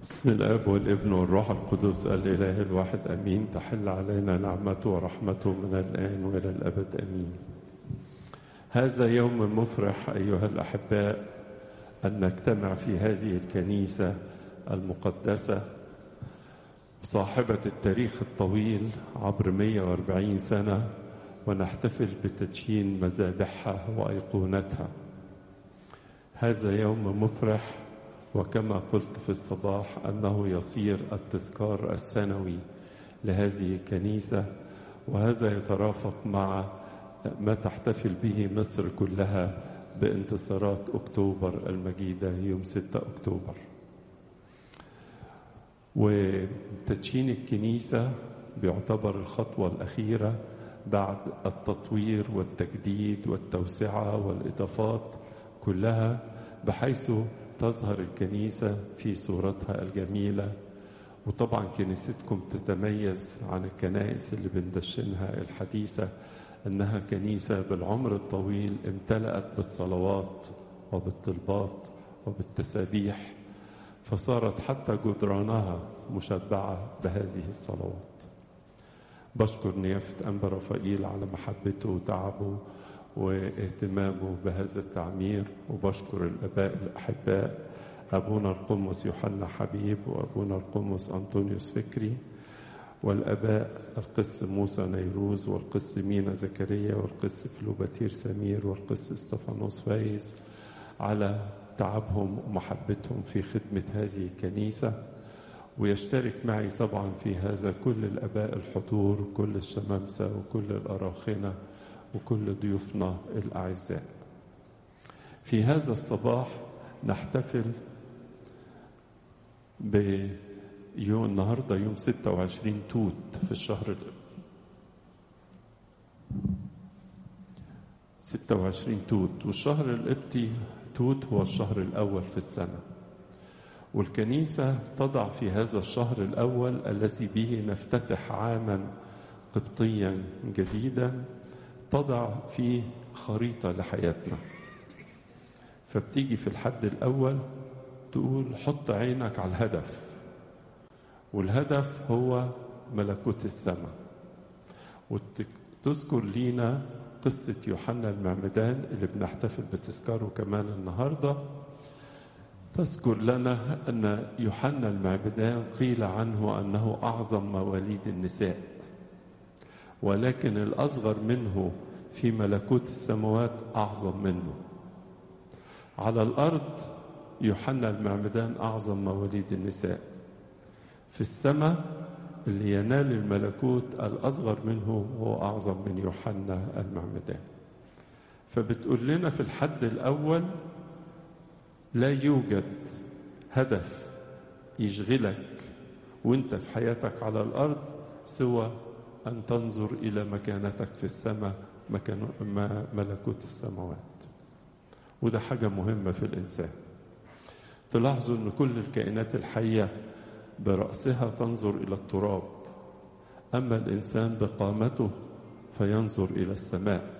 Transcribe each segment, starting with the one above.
بسم الاب والابن والروح القدس الاله الواحد امين تحل علينا نعمته ورحمته من الان والى الابد امين هذا يوم مفرح ايها الاحباء ان نجتمع في هذه الكنيسه المقدسه صاحبه التاريخ الطويل عبر 140 سنه ونحتفل بتدشين مذابحها وايقونتها هذا يوم مفرح وكما قلت في الصباح انه يصير التذكار السنوي لهذه الكنيسه وهذا يترافق مع ما تحتفل به مصر كلها بانتصارات اكتوبر المجيده يوم 6 اكتوبر. وتدشين الكنيسه بيعتبر الخطوه الاخيره بعد التطوير والتجديد والتوسعه والاضافات كلها بحيث تظهر الكنيسة في صورتها الجميلة وطبعا كنيستكم تتميز عن الكنائس اللي بندشنها الحديثة أنها كنيسة بالعمر الطويل امتلأت بالصلوات وبالطلبات وبالتسابيح فصارت حتى جدرانها مشبعة بهذه الصلوات بشكر نيافة أنبا رفائيل على محبته وتعبه واهتمامه بهذا التعمير وبشكر الاباء الاحباء ابونا القمص يوحنا حبيب وابونا القمص انطونيوس فكري والاباء القس موسى نيروز والقس مينا زكريا والقس فلوباتير سمير والقس استفانوس فايز على تعبهم ومحبتهم في خدمه هذه الكنيسه ويشترك معي طبعا في هذا كل الاباء الحضور وكل الشمامسه وكل الاراخنه وكل ضيوفنا الأعزاء في هذا الصباح نحتفل بيوم النهارده يوم 26 توت في الشهر 26 توت والشهر القبطي توت هو الشهر الأول في السنة والكنيسة تضع في هذا الشهر الأول الذي به نفتتح عاما قبطيا جديدا تضع فيه خريطة لحياتنا فبتيجي في الحد الأول تقول حط عينك على الهدف والهدف هو ملكوت السماء وتذكر لينا قصة يوحنا المعمدان اللي بنحتفل بتذكاره كمان النهاردة تذكر لنا أن يوحنا المعمدان قيل عنه أنه أعظم مواليد النساء ولكن الأصغر منه في ملكوت السماوات أعظم منه على الأرض يوحنا المعمدان أعظم مواليد النساء في السماء اللي ينال الملكوت الأصغر منه هو أعظم من يوحنا المعمدان فبتقول لنا في الحد الأول لا يوجد هدف يشغلك وانت في حياتك على الأرض سوى أن تنظر إلى مكانتك في السماء مكان ملكوت السماوات وده حاجة مهمة في الإنسان تلاحظوا أن كل الكائنات الحية برأسها تنظر إلى التراب أما الإنسان بقامته فينظر إلى السماء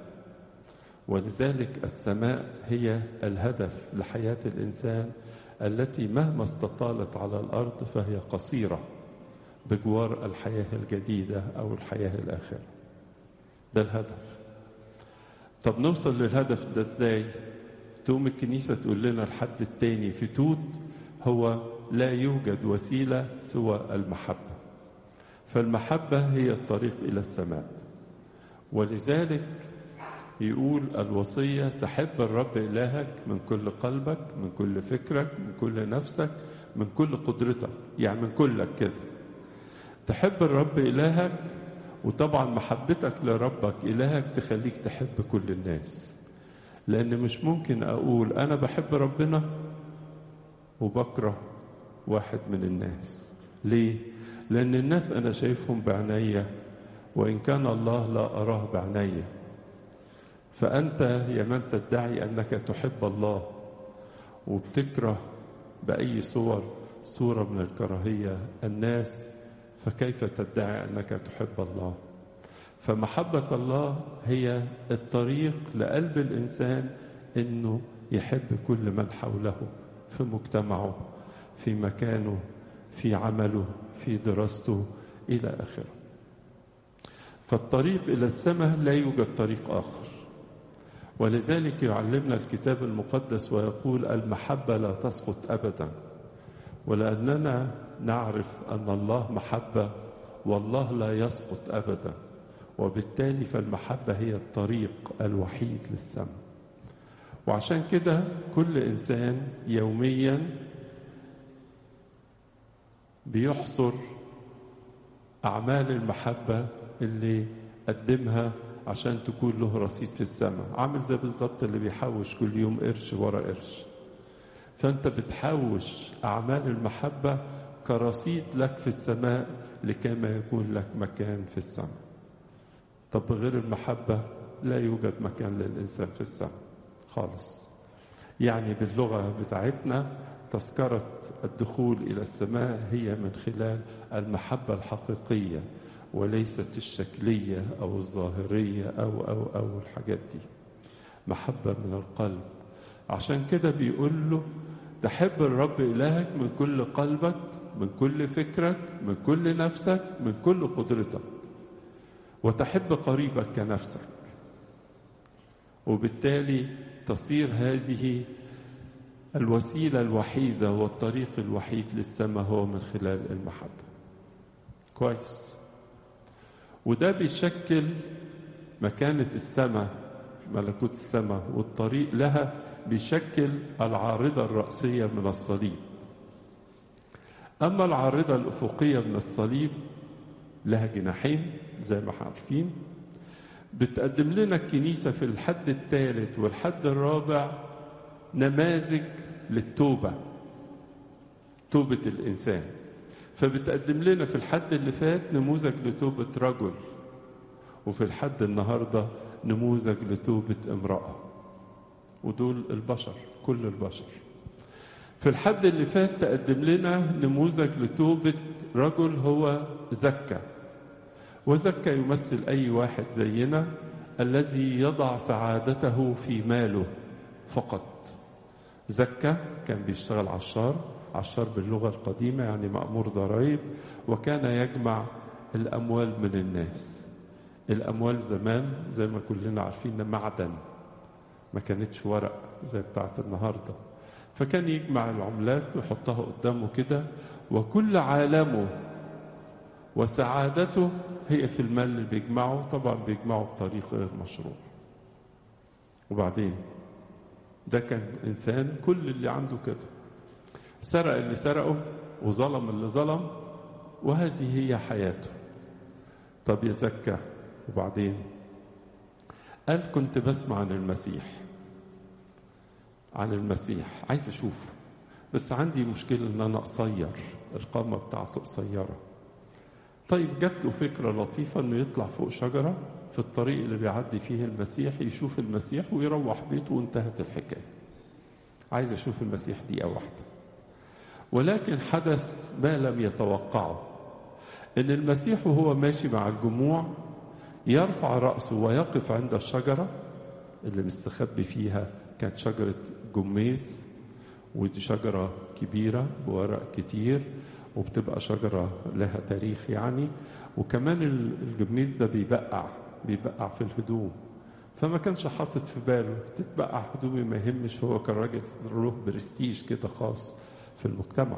ولذلك السماء هي الهدف لحياة الإنسان التي مهما استطالت على الأرض فهي قصيرة بجوار الحياة الجديدة أو الحياة الآخرة ده الهدف طب نوصل للهدف ده ازاي تقوم الكنيسة تقول لنا الحد التاني في توت هو لا يوجد وسيلة سوى المحبة فالمحبة هي الطريق إلى السماء ولذلك يقول الوصية تحب الرب إلهك من كل قلبك من كل فكرك من كل نفسك من كل قدرتك يعني من كلك كده تحب الرب إلهك وطبعا محبتك لربك إلهك تخليك تحب كل الناس لأن مش ممكن أقول أنا بحب ربنا وبكره واحد من الناس ليه؟ لأن الناس أنا شايفهم بعناية وإن كان الله لا أراه بعناية فأنت يا من تدعي أنك تحب الله وبتكره بأي صور صورة من الكراهية الناس فكيف تدعي انك تحب الله فمحبه الله هي الطريق لقلب الانسان انه يحب كل من حوله في مجتمعه في مكانه في عمله في دراسته إلى آخره فالطريق إلى السماء لا يوجد طريق آخر ولذلك يعلمنا الكتاب المقدس ويقول المحبة لا تسقط أبدا ولأننا نعرف أن الله محبة والله لا يسقط أبدا وبالتالي فالمحبة هي الطريق الوحيد للسماء وعشان كده كل إنسان يوميا بيحصر أعمال المحبة اللي قدمها عشان تكون له رصيد في السماء عامل زي بالظبط اللي بيحوش كل يوم قرش ورا قرش فأنت بتحوش أعمال المحبة كرصيد لك في السماء لكما يكون لك مكان في السماء طب غير المحبة لا يوجد مكان للإنسان في السماء خالص يعني باللغة بتاعتنا تذكرة الدخول إلى السماء هي من خلال المحبة الحقيقية وليست الشكلية أو الظاهرية أو أو أو الحاجات دي محبة من القلب عشان كده بيقول له تحب الرب إلهك من كل قلبك من كل فكرك من كل نفسك من كل قدرتك وتحب قريبك كنفسك وبالتالي تصير هذه الوسيلة الوحيدة والطريق الوحيد للسماء هو من خلال المحبة كويس وده بيشكل مكانة السماء ملكوت السماء والطريق لها بيشكل العارضة الرأسية من الصليب أما العارضة الأفقية من الصليب لها جناحين زي ما احنا عارفين بتقدم لنا الكنيسة في الحد الثالث والحد الرابع نماذج للتوبة توبة الإنسان فبتقدم لنا في الحد اللي فات نموذج لتوبة رجل وفي الحد النهاردة نموذج لتوبة امرأة ودول البشر كل البشر في الحد اللي فات تقدم لنا نموذج لتوبة رجل هو زكا وزكا يمثل أي واحد زينا الذي يضع سعادته في ماله فقط زكا كان بيشتغل عشار عشار باللغة القديمة يعني مأمور ضرائب وكان يجمع الأموال من الناس الأموال زمان زي ما كلنا عارفين معدن ما كانتش ورق زي بتاعت النهارده فكان يجمع العملات ويحطها قدامه كده وكل عالمه وسعادته هي في المال اللي بيجمعه طبعا بيجمعه بطريق غير مشروع وبعدين ده كان إنسان كل اللي عنده كده سرق اللي سرقه وظلم اللي ظلم وهذه هي حياته طب يزكى وبعدين قال كنت بسمع عن المسيح عن المسيح عايز اشوفه بس عندي مشكلة ان انا قصير القامة بتاعته قصيرة طيب جات له فكرة لطيفة انه يطلع فوق شجرة في الطريق اللي بيعدي فيه المسيح يشوف المسيح ويروح بيته وانتهت الحكاية عايز اشوف المسيح دقيقة واحدة ولكن حدث ما لم يتوقعه ان المسيح وهو ماشي مع الجموع يرفع رأسه ويقف عند الشجرة اللي مستخبي فيها كانت شجرة جميز ودي شجرة كبيرة بورق كتير وبتبقى شجرة لها تاريخ يعني وكمان الجميز ده بيبقع بيبقع في الهدوم فما كانش حاطط في باله تتبقع هدومي ما يهمش هو كان راجل له برستيج كده خاص في المجتمع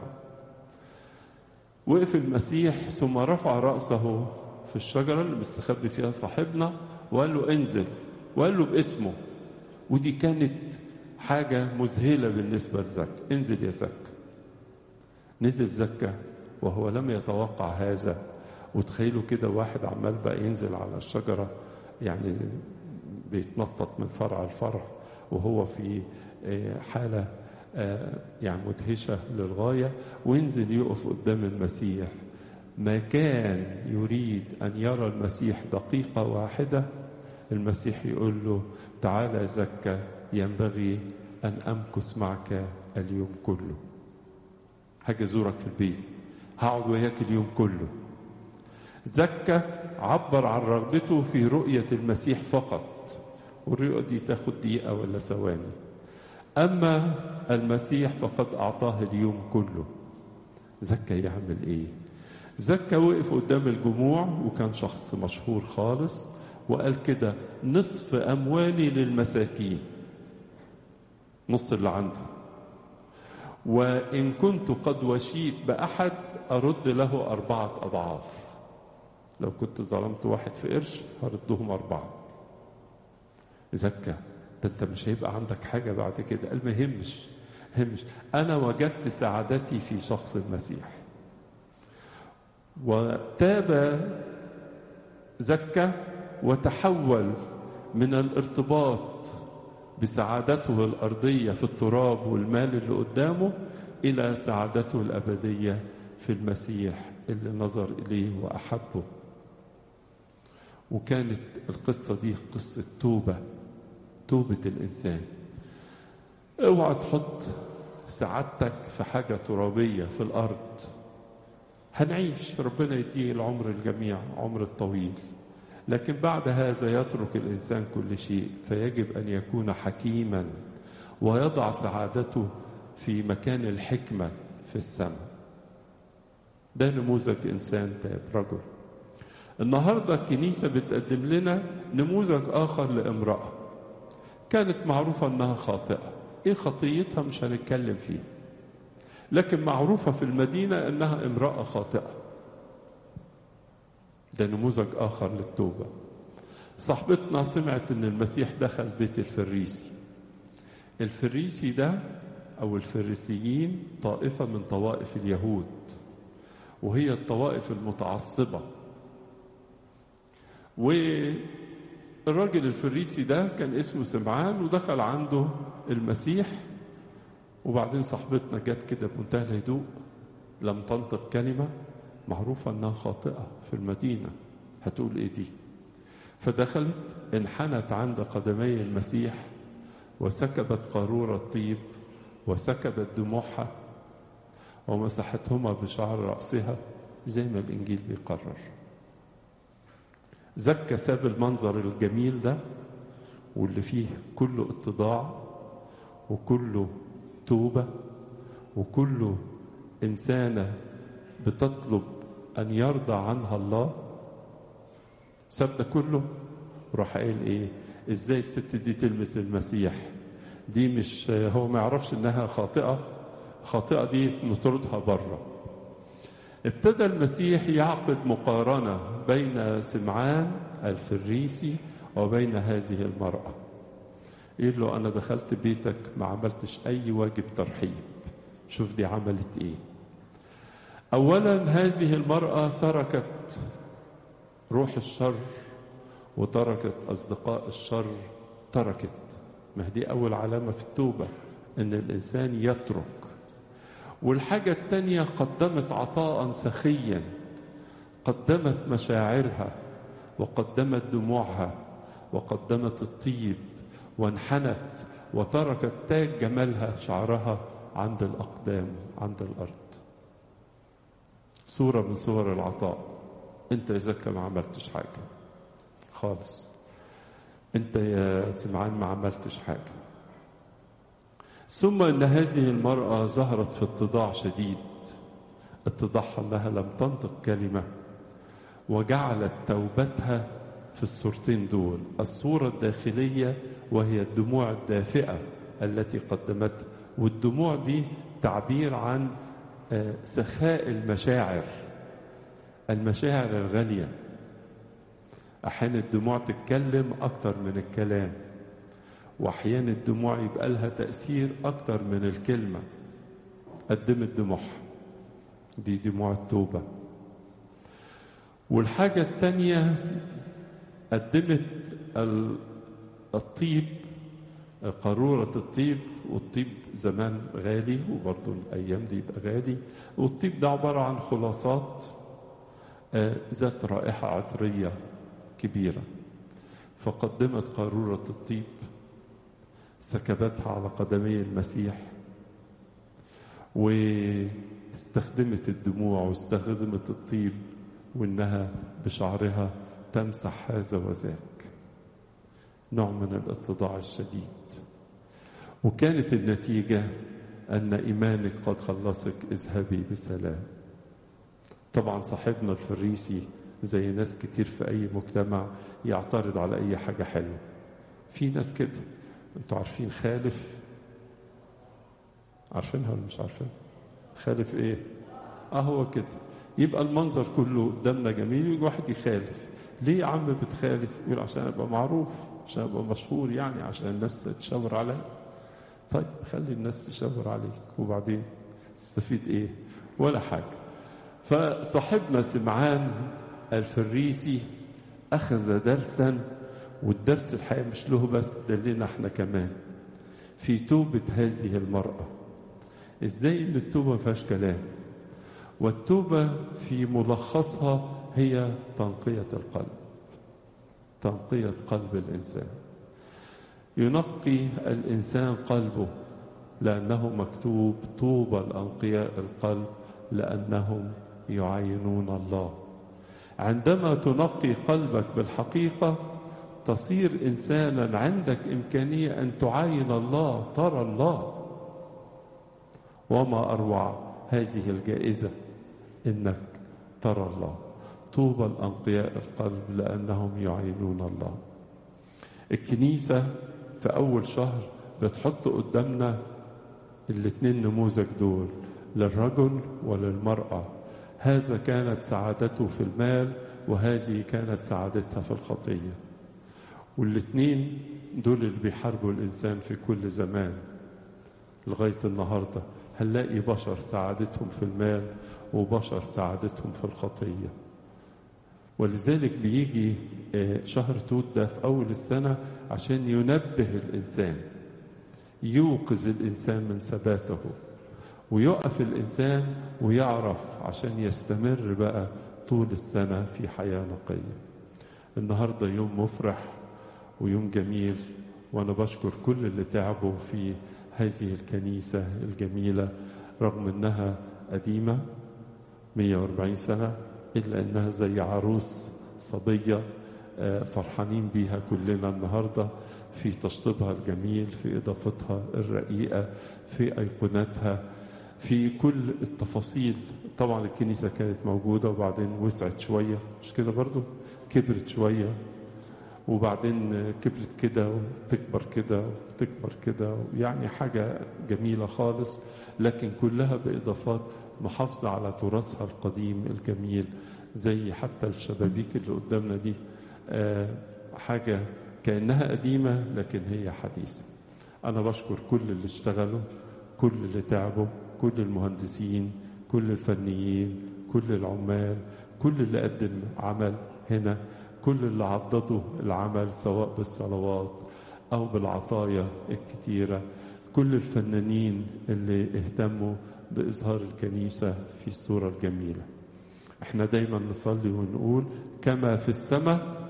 وقف المسيح ثم رفع رأسه في الشجرة اللي مستخبي فيها صاحبنا وقال له انزل وقال له باسمه ودي كانت حاجة مذهلة بالنسبة لزكا انزل يا زكا نزل زكا وهو لم يتوقع هذا وتخيلوا كده واحد عمال بقى ينزل على الشجرة يعني بيتنطط من فرع لفرع وهو في حالة يعني مدهشة للغاية وينزل يقف قدام المسيح ما كان يريد أن يرى المسيح دقيقة واحدة المسيح يقول له تعالى زكا ينبغي أن أمكث معك اليوم كله هاجي أزورك في البيت هقعد وياك اليوم كله زكا عبر عن رغبته في رؤية المسيح فقط والرؤية دي تاخد دقيقة ولا ثواني أما المسيح فقد أعطاه اليوم كله زكا يعمل ايه زكا وقف قدام الجموع وكان شخص مشهور خالص وقال كده نصف اموالي للمساكين نص اللي عنده وان كنت قد وشيت باحد ارد له اربعه اضعاف لو كنت ظلمت واحد في قرش هردهم اربعه زكا ده انت مش هيبقى عندك حاجه بعد كده قال ما يهمش همش انا وجدت سعادتي في شخص المسيح وتاب زكى وتحول من الارتباط بسعادته الارضيه في التراب والمال اللي قدامه الى سعادته الابديه في المسيح اللي نظر اليه واحبه وكانت القصه دي قصه توبه توبه الانسان اوعى تحط سعادتك في حاجه ترابيه في الارض هنعيش ربنا يديه العمر الجميع عمر الطويل لكن بعد هذا يترك الانسان كل شيء فيجب ان يكون حكيما ويضع سعادته في مكان الحكمه في السماء ده نموذج انسان تاب رجل النهارده الكنيسه بتقدم لنا نموذج اخر لامراه كانت معروفه انها خاطئه ايه خطيتها مش هنتكلم فيه لكن معروفه في المدينه انها امراه خاطئه ده نموذج اخر للتوبه صاحبتنا سمعت ان المسيح دخل بيت الفريسي الفريسي ده او الفريسيين طائفه من طوائف اليهود وهي الطوائف المتعصبه والراجل الفريسي ده كان اسمه سمعان ودخل عنده المسيح وبعدين صاحبتنا جت كده بمنتهى الهدوء لم تنطق كلمه معروفه انها خاطئه في المدينه هتقول ايه دي فدخلت انحنت عند قدمي المسيح وسكبت قاروره طيب وسكبت دموعها ومسحتهما بشعر راسها زي ما الانجيل بيقرر زكى ساب المنظر الجميل ده واللي فيه كله اتضاع وكله توبه وكله انسانه بتطلب ان يرضى عنها الله ساب ده كله راح قايل ايه ازاي الست دي تلمس المسيح دي مش هو ما يعرفش انها خاطئه خاطئه دي نطردها بره ابتدى المسيح يعقد مقارنه بين سمعان الفريسي وبين هذه المراه يقول له انا دخلت بيتك ما عملتش اي واجب ترحيب شوف دي عملت ايه اولا هذه المراه تركت روح الشر وتركت اصدقاء الشر تركت ما دي اول علامه في التوبه ان الانسان يترك والحاجه الثانيه قدمت عطاء سخيا قدمت مشاعرها وقدمت دموعها وقدمت الطيب وانحنت وتركت تاج جمالها شعرها عند الاقدام عند الارض صورة من صور العطاء انت يا زكا ما عملتش حاجة خالص انت يا سمعان ما عملتش حاجة ثم ان هذه المرأة ظهرت في اتضاع شديد اتضاعها انها لم تنطق كلمة وجعلت توبتها في الصورتين دول الصورة الداخلية وهي الدموع الدافئة التي قدمتها والدموع دي تعبير عن سخاء المشاعر المشاعر الغالية أحيانا الدموع تتكلم أكتر من الكلام وأحيانا الدموع يبقى لها تأثير أكتر من الكلمة قدمت دموعها دي دموع التوبة والحاجة التانية قدمت الطيب قارورة الطيب والطيب زمان غالي وبرضه الأيام دي يبقى غالي والطيب ده عبارة عن خلاصات ذات رائحة عطرية كبيرة فقدمت قارورة الطيب سكبتها على قدمي المسيح واستخدمت الدموع واستخدمت الطيب وانها بشعرها تمسح هذا وذاك نوع من الاتضاع الشديد وكانت النتيجة أن إيمانك قد خلصك اذهبي بسلام طبعا صاحبنا الفريسي زي ناس كتير في أي مجتمع يعترض على أي حاجة حلوة في ناس كده انتوا عارفين خالف عارفينها ولا مش عارفين خالف ايه اه هو كده يبقى المنظر كله قدامنا جميل ويجي واحد يخالف ليه يا عم بتخالف يقول عشان ابقى معروف عشان ابقى مشهور يعني عشان الناس تشاور عليا طيب خلي الناس تشاور عليك وبعدين تستفيد ايه ولا حاجه فصاحبنا سمعان الفريسي اخذ درسا والدرس الحقيقه مش له بس ده لنا احنا كمان في توبه هذه المراه ازاي ان التوبه ما فيهاش كلام والتوبه في ملخصها هي تنقيه القلب تنقيه قلب الانسان ينقي الانسان قلبه لانه مكتوب طوبى الانقياء القلب لانهم يعينون الله عندما تنقي قلبك بالحقيقه تصير انسانا عندك امكانيه ان تعاين الله ترى الله وما اروع هذه الجائزه انك ترى الله طوبى الانقياء القلب لانهم يعينون الله الكنيسه في اول شهر بتحط قدامنا الاثنين نموذج دول للرجل وللمراه هذا كانت سعادته في المال وهذه كانت سعادتها في الخطيه والاثنين دول اللي بيحاربوا الانسان في كل زمان لغايه النهارده هنلاقي بشر سعادتهم في المال وبشر سعادتهم في الخطيه ولذلك بيجي شهر توت ده في اول السنه عشان ينبه الانسان يوقظ الانسان من ثباته ويقف الانسان ويعرف عشان يستمر بقى طول السنه في حياه نقيه النهارده يوم مفرح ويوم جميل وانا بشكر كل اللي تعبوا في هذه الكنيسه الجميله رغم انها قديمه 140 سنه الا انها زي عروس صبيه فرحانين بيها كلنا النهارده في تشطيبها الجميل في اضافتها الرقيقه في ايقوناتها في كل التفاصيل طبعا الكنيسه كانت موجوده وبعدين وسعت شويه مش كده برضو كبرت شويه وبعدين كبرت كده وتكبر كده وتكبر كده يعني حاجة جميلة خالص لكن كلها بإضافات محافظة على تراثها القديم الجميل زي حتى الشبابيك اللي قدامنا دي آه حاجة كأنها قديمة لكن هي حديثة أنا بشكر كل اللي اشتغلوا كل اللي تعبوا كل المهندسين كل الفنيين كل العمال كل اللي قدم عمل هنا كل اللي عضدوا العمل سواء بالصلوات أو بالعطايا الكتيرة كل الفنانين اللي اهتموا بإظهار الكنيسة في الصورة الجميلة احنا دايما نصلي ونقول كما في السماء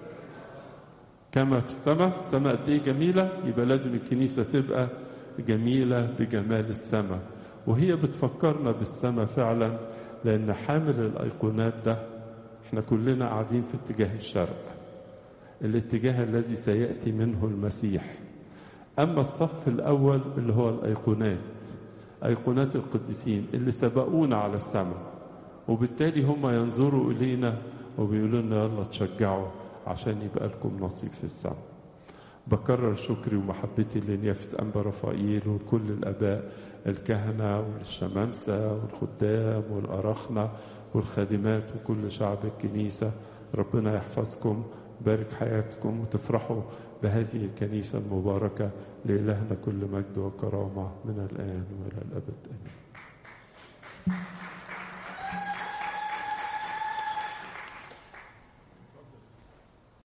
كما في السماء السماء قد ايه جميلة يبقى لازم الكنيسة تبقى جميلة بجمال السماء وهي بتفكرنا بالسماء فعلا لأن حامل الأيقونات ده احنا كلنا قاعدين في اتجاه الشرق الاتجاه الذي سيأتي منه المسيح أما الصف الأول اللي هو الأيقونات أيقونات القديسين اللي سبقونا على السماء وبالتالي هم ينظروا إلينا وبيقولوا لنا يلا تشجعوا عشان يبقى لكم نصيب في السماء بكرر شكري ومحبتي لنيافة أنبا رفائيل وكل الآباء الكهنة والشمامسة والخدام والأرخنة والخادمات وكل شعب الكنيسة ربنا يحفظكم بارك حياتكم وتفرحوا بهذه الكنيسة المباركة لإلهنا كل مجد وكرامة من الآن وإلى الأبد آمين